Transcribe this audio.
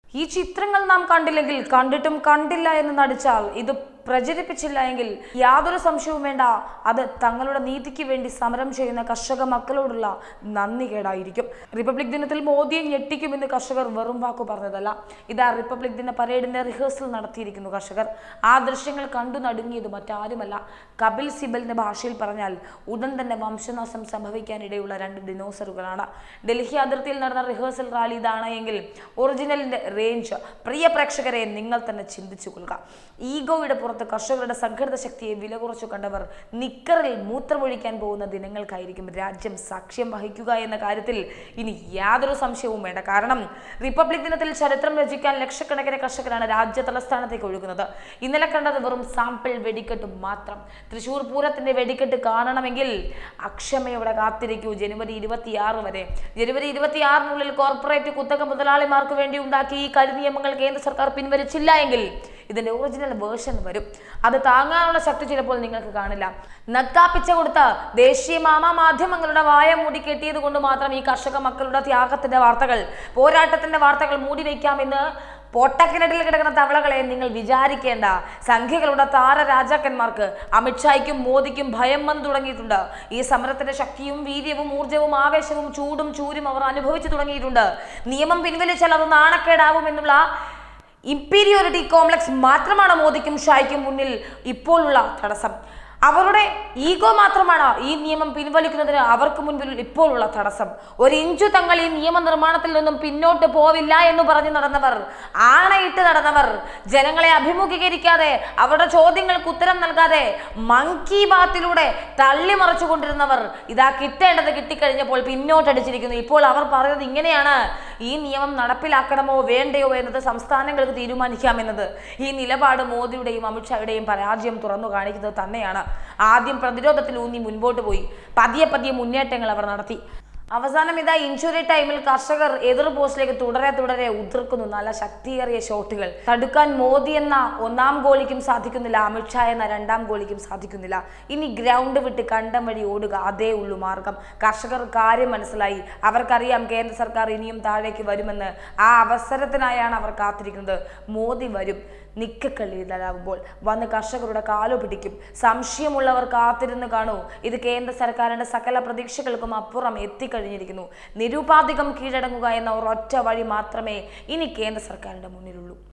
ഈ ചിത്രങ്ങൾ നാം കണ്ടില്ലെങ്കിൽ കണ്ടിട്ടും കണ്ടില്ല എന്ന് നടിച്ചാൽ ഇത് പ്രചരിപ്പിച്ചില്ല എങ്കിൽ യാതൊരു സംശയവും വേണ്ട അത് തങ്ങളുടെ നീതിക്ക് വേണ്ടി സമരം ചെയ്യുന്ന കർഷക മക്കളോടുള്ള നന്ദി കേടായിരിക്കും റിപ്പബ്ലിക് ദിനത്തിൽ മോദിയെ ഞെട്ടിക്കുമെന്ന് കർഷകർ വെറും വാക്കു പറഞ്ഞതല്ല ഇതാ റിപ്പബ്ലിക് ദിന പരേഡിന്റെ റിഹേഴ്സൽ നടത്തിയിരിക്കുന്നു കർഷകർ ആ ദൃശ്യങ്ങൾ കണ്ടു നടുങ്ങിയത് മറ്റാരുമല്ല കപിൽ സിബലിന്റെ ഭാഷയിൽ പറഞ്ഞാൽ ഉടൻ തന്നെ വംശനാശം സംഭവിക്കാനിടയുള്ള രണ്ട് ഡിനോസറുകളാണ് ഡൽഹി അതിർത്തിയിൽ നടന്ന റിഹേഴ്സൽ റാലി ഇതാണ് എങ്കിൽ ഒറിജിനലിന്റെ റേഞ്ച് പ്രിയ പ്രേക്ഷകരെ നിങ്ങൾ തന്നെ ചിന്തിച്ചു കൊള്ളുക ഈഗോയുടെ പുറത്ത് കർഷകരുടെ സംഘടിത ശക്തിയെ വില കുറച്ചു കണ്ടവർ നിക്കറിൽ മൂത്രമൊഴിക്കാൻ പോകുന്ന ദിനങ്ങൾക്കായിരിക്കും രാജ്യം സാക്ഷ്യം വഹിക്കുക എന്ന കാര്യത്തിൽ ഇനി യാതൊരു സംശയവും വേണ്ട കാരണം റിപ്പബ്ലിക് ദിനത്തിൽ ചരിത്രം രചിക്കാൻ ലക്ഷക്കണക്കിന് കർഷകരാണ് രാജ്യ തലസ്ഥാനത്തേക്ക് ഒഴുകുന്നത് ഇന്നലെ കണ്ടത് വെറും സാമ്പിൾ വെടിക്കെട്ട് മാത്രം തൃശൂർ പൂരത്തിന്റെ വെടിക്കെട്ട് കാണണമെങ്കിൽ അക്ഷമയോടെ കാത്തിരിക്കൂ ജനുവരി ഇരുപത്തിയാറ് വരെ ജനുവരി ഇരുപത്തിയാറിനുള്ളിൽ കോർപ്പറേറ്റ് കുത്തക മുതലാളിമാർക്ക് വേണ്ടി ഉണ്ടാക്കിയ ഈ കരിനിയമങ്ങൾ കേന്ദ്ര സർക്കാർ പിൻവലിച്ചില്ല എങ്കിൽ ഇതിന്റെ ഒറിജിനൽ വേർഷൻ വരും അത് താങ്ങാനുള്ള ശക്തി ചിലപ്പോൾ നിങ്ങൾക്ക് കാണില്ല നക്കാപ്പിച്ച കൊടുത്ത ദേശീയ മാമാ മാധ്യമങ്ങളുടെ വായ മൂടി കെട്ടിയത് കൊണ്ട് മാത്രം ഈ കർഷക മക്കളുടെ ത്യാഗത്തിന്റെ വാർത്തകൾ പോരാട്ടത്തിന്റെ വാർത്തകൾ മൂടി വയ്ക്കാമെന്ന് പൊട്ടക്കിണറ്റിൽ കിടക്കുന്ന തവളകളെ നിങ്ങൾ വിചാരിക്കേണ്ട സംഖ്യകളുടെ താര രാജാക്കന്മാർക്ക് അമിത്ഷായ്ക്കും മോദിക്കും ഭയം വന്നു തുടങ്ങിയിട്ടുണ്ട് ഈ സമരത്തിന്റെ ശക്തിയും വീര്യവും ഊർജവും ആവേശവും ചൂടും ചൂരും അവർ അനുഭവിച്ചു തുടങ്ങിയിട്ടുണ്ട് നിയമം പിൻവലിച്ചാൽ അത് നാണക്കേടാവുമെന്നുള്ള ഇമ്പീരിയോറിറ്റി കോംപ്ലക്സ് മാത്രമാണ് മോദിക്കും ഷായ്ക്കും മുന്നിൽ ഇപ്പോഴുള്ള തടസ്സം അവരുടെ ഈഗോ മാത്രമാണ് ഈ നിയമം പിൻവലിക്കുന്നതിന് അവർക്ക് മുൻപിൽ ഇപ്പോഴുള്ള തടസ്സം ഒരു ഇഞ്ചു തങ്ങൾ ഈ നിയമനിർമ്മാണത്തിൽ നിന്നും പിന്നോട്ട് പോവില്ല എന്ന് പറഞ്ഞു നടന്നവർ ആണയിട്ട് നടന്നവർ ജനങ്ങളെ അഭിമുഖീകരിക്കാതെ അവരുടെ ചോദ്യങ്ങൾക്ക് ഉത്തരം നൽകാതെ മങ്കി ബാത്തിലൂടെ തള്ളിമറിച്ചുകൊണ്ടിരുന്നവർ ഇതാ കിട്ടേണ്ടത് കിട്ടിക്കഴിഞ്ഞപ്പോൾ പിന്നോട്ടടിച്ചിരിക്കുന്നു ഇപ്പോൾ അവർ പറയുന്നത് ഇങ്ങനെയാണ് ഈ നിയമം നടപ്പിലാക്കണമോ വേണ്ടയോ എന്നത് സംസ്ഥാനങ്ങൾക്ക് തീരുമാനിക്കാമെന്നത് ഈ നിലപാട് മോദിയുടെയും അമിത്ഷായുടെയും പരാജയം തുറന്നു കാണിക്കുന്നത് തന്നെയാണ് ആദ്യം പ്രതിരോധത്തിൽ ഊന്നി മുൻപോട്ട് പോയി പതിയെ പതിയെ മുന്നേറ്റങ്ങൾ അവർ നടത്തി അവസാനം ഇതാ ഇഞ്ചുറി ടൈമിൽ കർഷകർ എതിർ പോസ്റ്റിലേക്ക് തുടരെ തുടരെ ഉതിർക്കുന്നു നല്ല ശക്തിയേറിയ ഷോട്ടുകൾ തടുക്കാൻ മോദി എന്ന ഒന്നാം ഗോളിക്കും സാധിക്കുന്നില്ല അമിത്ഷാ എന്ന രണ്ടാം ഗോളിക്കും സാധിക്കുന്നില്ല ഇനി ഗ്രൗണ്ട് വിട്ട് കണ്ടം വഴി ഓടുക അതേ ഉള്ളൂ മാർഗം കർഷകർ കാര്യം മനസ്സിലായി അവർക്കറിയാം കേന്ദ്ര സർക്കാർ ഇനിയും താഴേക്ക് വരുമെന്ന് ആ അവസരത്തിനായാണ് അവർ കാത്തിരിക്കുന്നത് മോദി വരും നിക്കക്കള്ളിയിലാകുമ്പോൾ വന്ന് കർഷകരുടെ കാലു പിടിക്കും സംശയമുള്ളവർ കാത്തിരുന്ന് കാണൂ ഇത് കേന്ദ്ര സർക്കാരിന്റെ സകല പ്രതീക്ഷകൾക്കും അപ്പുറം എത്തിക്കഴിഞ്ഞിരിക്കുന്നു നിരുപാധികം കീഴടങ്ങുക എന്ന ഒരൊറ്റ വഴി മാത്രമേ ഇനി കേന്ദ്ര സർക്കാരിന്റെ മുന്നിലുള്ളൂ